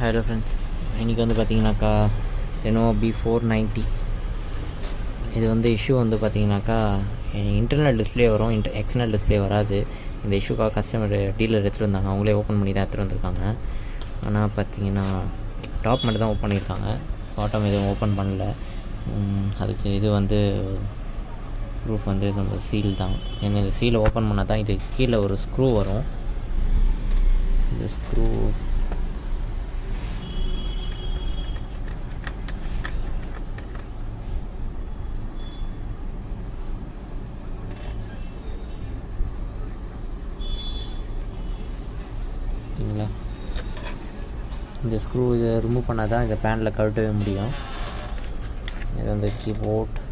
hello friends இன்றைக்கி வந்து பார்த்தீங்கன்னாக்கா ரெனோ பி ஃபோர் நைன்ட்டி இது வந்து இஷ்யூ வந்து பார்த்தீங்கன்னாக்கா இன்டர்னல் டிஸ்ப்ளே வரும் இன்டர் எக்ஸ்டர்னல் டிஸ்ப்ளே வராது இந்த இஷ்யூக்காக கஸ்டமர் டீலர் எடுத்துகிட்டு வந்தாங்க அவங்களே ஓப்பன் பண்ணி தான் எடுத்துகிட்டு வந்திருக்காங்க ஆனால் பார்த்தீங்கன்னா டாப் மட்டும் தான் ஓப்பன் பண்ணியிருக்காங்க பாட்டம் எதுவும் ஓப்பன் பண்ணல உம், அதுக்கு இது வந்து ப்ரூஃப் வந்து நம்ம சீல் தான் ஏன்னா இந்த சீலை ஓப்பன் பண்ணால் தான் இது கீழே ஒரு ஸ்க்ரூ வரும் இந்த ஸ்க்ரூ சரிங்களா இந்த ஸ்க்ரூ இதை ரிமூவ் பண்ணால் தான் இந்த பேனில் கழட்டவே முடியும் இது வந்து கீபோர்ட்